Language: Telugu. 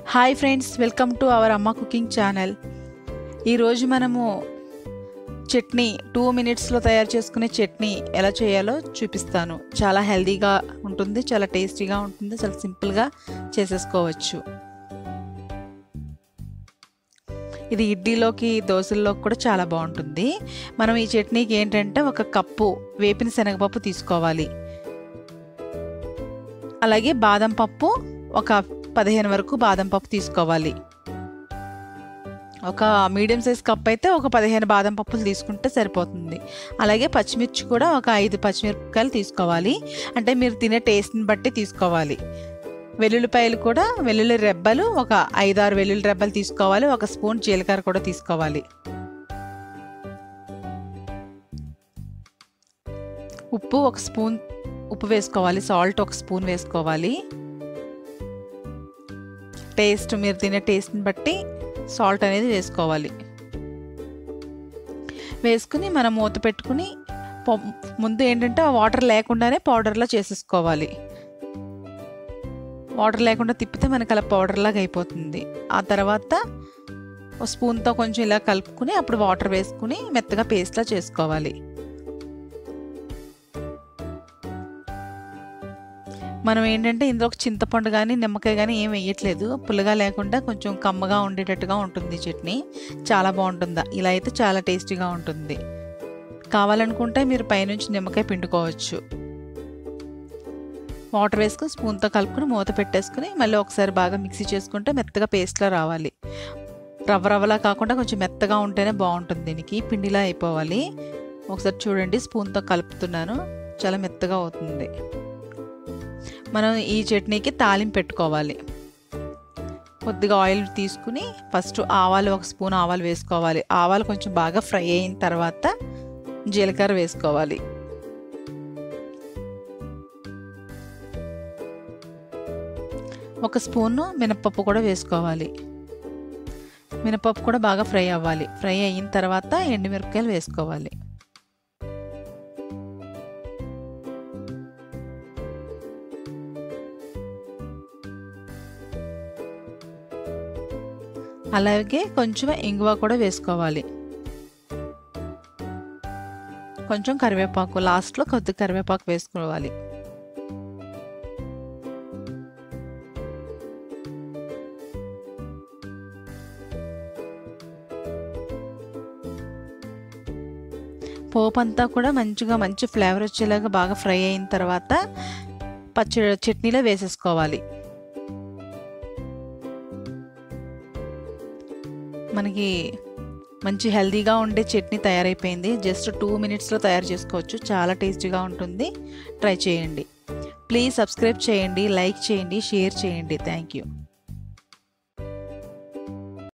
hi friends welcome to our అమ్మ కుకింగ్ ఛానల్ ఈరోజు మనము చట్నీ టూ మినిట్స్లో తయారు చేసుకునే చట్నీ ఎలా చేయాలో చూపిస్తాను చాలా హెల్తీగా ఉంటుంది చాలా టేస్టీగా ఉంటుంది చాలా సింపుల్గా చేసేసుకోవచ్చు ఇది ఇడ్లీలోకి దోశల్లోకి కూడా చాలా బాగుంటుంది మనం ఈ చట్నీకి ఏంటంటే ఒక కప్పు వేపిన శనగపప్పు తీసుకోవాలి అలాగే బాదం పప్పు ఒక పదిహేను వరకు బాదం పప్పు తీసుకోవాలి ఒక మీడియం సైజ్ కప్ అయితే ఒక పదిహేను బాదం పప్పులు తీసుకుంటే సరిపోతుంది అలాగే పచ్చిమిర్చి కూడా ఒక ఐదు పచ్చిమిరపకాయలు తీసుకోవాలి అంటే మీరు తినే టేస్ట్ని బట్టి తీసుకోవాలి వెల్లుల్లిపాయలు కూడా వెల్లుల్లి రెబ్బలు ఒక ఐదు ఆరు వెల్లుల్లి రెబ్బలు తీసుకోవాలి ఒక స్పూన్ జీలకర్ర కూడా తీసుకోవాలి ఉప్పు ఒక స్పూన్ ఉప్పు వేసుకోవాలి సాల్ట్ ఒక స్పూన్ వేసుకోవాలి టేస్ట్ మీరు తినే టేస్ట్ని బట్టి సాల్ట్ అనేది వేసుకోవాలి వేసుకుని మనం మూత పెట్టుకుని ముందు ఏంటంటే ఆ వాటర్ లేకుండానే పౌడర్లా చేసేసుకోవాలి వాటర్ లేకుండా తిప్పితే మనకి అలా పౌడర్ లాగా అయిపోతుంది ఆ తర్వాత ఒక స్పూన్తో కొంచెం ఇలా కలుపుకుని అప్పుడు వాటర్ వేసుకుని మెత్తగా పేస్ట్లా చేసుకోవాలి మనం ఏంటంటే ఇందులో ఒక చింతపండు కానీ నిమ్మకాయ కానీ ఏం వేయట్లేదు పుల్లగా లేకుండా కొంచెం కమ్మగా ఉండేటట్టుగా ఉంటుంది చట్నీ చాలా బాగుంటుందా ఇలా అయితే చాలా టేస్టీగా ఉంటుంది కావాలనుకుంటే మీరు పైనుంచి నిమ్మకాయ పిండుకోవచ్చు వాటర్ వేసుకుని స్పూన్తో కలుపుకుని మూత పెట్టేసుకుని మళ్ళీ ఒకసారి బాగా మిక్సీ చేసుకుంటే మెత్తగా పేస్ట్లా రావాలి రవ్వ రవ్వలా కాకుండా కొంచెం మెత్తగా ఉంటేనే బాగుంటుంది దీనికి పిండిలా అయిపోవాలి ఒకసారి చూడండి స్పూన్తో కలుపుతున్నాను చాలా మెత్తగా అవుతుంది మనం ఈ చట్నీకి తాలింపు పెట్టుకోవాలి కొద్దిగా ఆయిల్ తీసుకుని ఫస్ట్ ఆవాలు ఒక స్పూన్ ఆవాలు వేసుకోవాలి ఆవాలు కొంచెం బాగా ఫ్రై అయిన తర్వాత జీలకర్ర వేసుకోవాలి ఒక స్పూను మినపప్పు కూడా వేసుకోవాలి మినపప్పు కూడా బాగా ఫ్రై అవ్వాలి ఫ్రై అయిన తర్వాత ఎండుమిరపకాయలు వేసుకోవాలి అలాగే కొంచెం ఇంగువ కూడా వేసుకోవాలి కొంచెం కరివేపాకు లాస్ట్లో కొద్ది కరివేపాకు వేసుకోవాలి పోపు అంతా కూడా మంచిగా మంచి ఫ్లేవర్ వచ్చేలాగా బాగా ఫ్రై అయిన తర్వాత పచ్చి చట్నీలో వేసేసుకోవాలి మనకి మంచి హెల్తీగా ఉండే చట్నీ తయారైపోయింది జస్ట్ టూ మినిట్స్లో తయారు చేసుకోవచ్చు చాలా టేస్టీగా ఉంటుంది ట్రై చేయండి ప్లీజ్ సబ్స్క్రైబ్ చేయండి లైక్ చేయండి షేర్ చేయండి థ్యాంక్ యూ